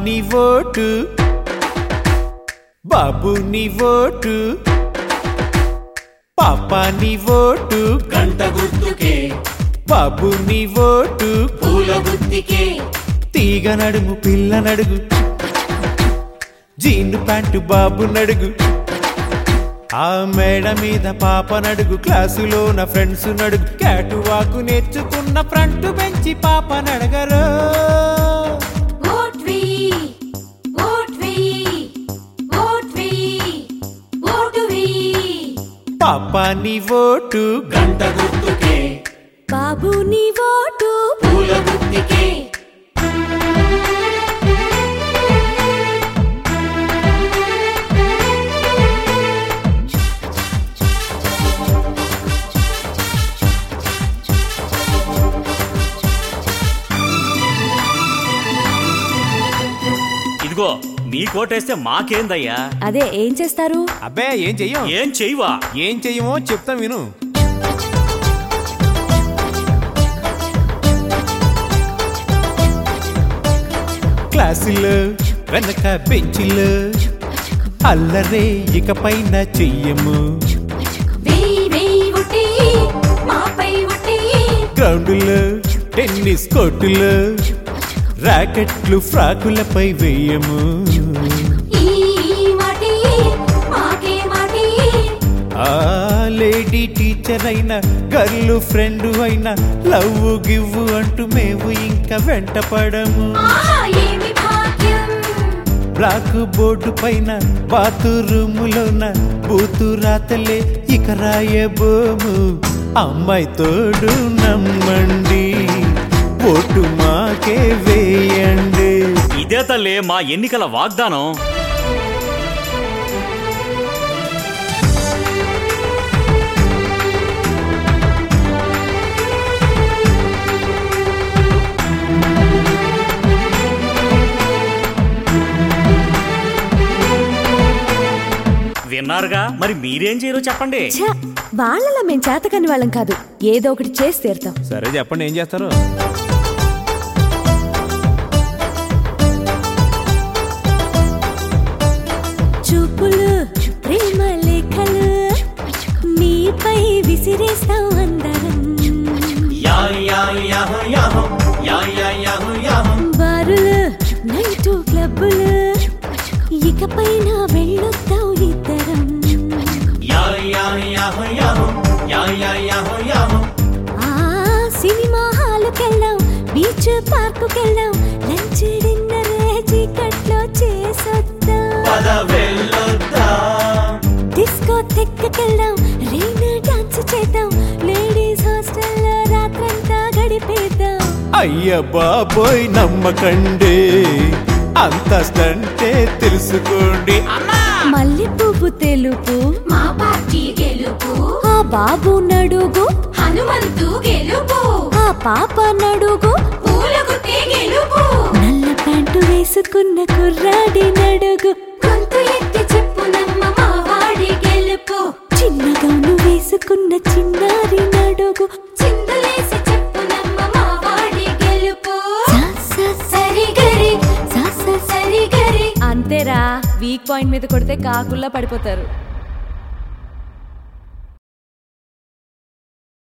నీ ఓటు బాబు నీ ఓటు పాప నీ ఓటు గంట గుర్తుకే బాబు నీ ఓటు పూల గుత్తికే తీగ నడుము పిల్ల నడుగు జీను ప్యాంటు బాబు నడుగు ఆ మేడ మీద పాప నడుగు క్లాసులో నా ఫ్రెండ్స్ నడుగు క్యాటు వాకు నేర్చుకున్న ఫ్రంట్ బెంచి పాప నడగరు ఓట్ వెయ్యి ఓట్ వెయ్యి ఓట్ వెయ్యి ఓటు వెయ్యి పాప నీ ఓటు గంట గుర్తుకే బాబు నీ ఓటు పూల గుత్తికే ఇదిగో నీ కోటేస్తే మాకేందయ్యా అదే ఏం చేస్తారు అబ్బే ఏం చెయ్యం ఏం చెయ్యవా ఏం చెయ్యమో చెప్తాం విను క్లాసులో వెనక బెంచిలో అల్లరే ఇక పైన చెయ్యము వెయ్యి వెయ్యి ఒట్టి మాపై ఒట్టి గ్రౌండ్లో టెన్నిస్ కోర్టులో రాకెట్లు ఫ్రాకులపై వేయము ఈ ఈ మాటి మాకే మాటి ఆ లేడీ టీచర్ అయినా గర్ల్ ఫ్రెండ్ అయినా లవ్ గివ్ అంటూ మేము ఇంకా వెంట పడము ఆహా ఏమి భాగ్యం బ్లాక్ బోర్డు పైన బాత్రూములోన బూతు రాతలే ఇక రాయబోము అమ్మాయి తోడు నమ్మండి ఓటు మాకే వేయండి ఇదే తల్లే మా ఎన్నికల వాగ్దానం విన్నారుగా మరి మీరేం చేయరో చెప్పండి ఛ, వాళ్ళలా మేం చేతకాని వాళ్ళం కాదు ఏదో ఒకటి చేసి తీరుతాం సరే చెప్పండి ఏం చేస్తారు చూపులు ప్రేమ లేఖలు మీపై విసిరేస్తాం అందరం యా యా యా యా యా యా యా యా బారులు నైటు క్లబ్బులు ఇకపై నా వెళ్ళొద్దాం ఇద్దరం యా యా యా యా యా యా యా యా ఆ సినిమా హాలుకెళ్దాం బీచ్ పార్కుకెళ్దాం లంచ్ డిన్నర్ చీకట్లో చేసొద్దాం పద వెళ్ళొద్దా డిస్కో తెక్కకెళ్దాం రైన్ డాన్స్ చేద్దాం లేడీస్ హాస్టల్లో రాత్రంతా గడిపేద్దాం అయ్య బాబోయ్ నమ్మకండి అంత స్టంటే తెలుసుకోండి మల్లె పువ్వు తెలుపు మా పార్టీ గెలుపు ఆ బాబు నడుగు హనుమంతు గెలుపు ఆ పాప నడుగు పూల గుత్తే గెలుపు నల్ల ప్యాంటు వేసుకున్న కుర్రాడి నడుగు గొంతు ఎత్తి చెప్పునమ్మ మా వాడి గెలుపు చిన్న గౌను వేసుకున్న చిన్నారి నడుగు చిందులేసి చెప్పునమ్మ మా వాడి గెలుపు సా, సా, సా. సరిగరి సా, సా, సా. సరిగరి అంతేరా వీక్ పాయింట్ మీద కొడితే కాకుల్లా పడిపోతారు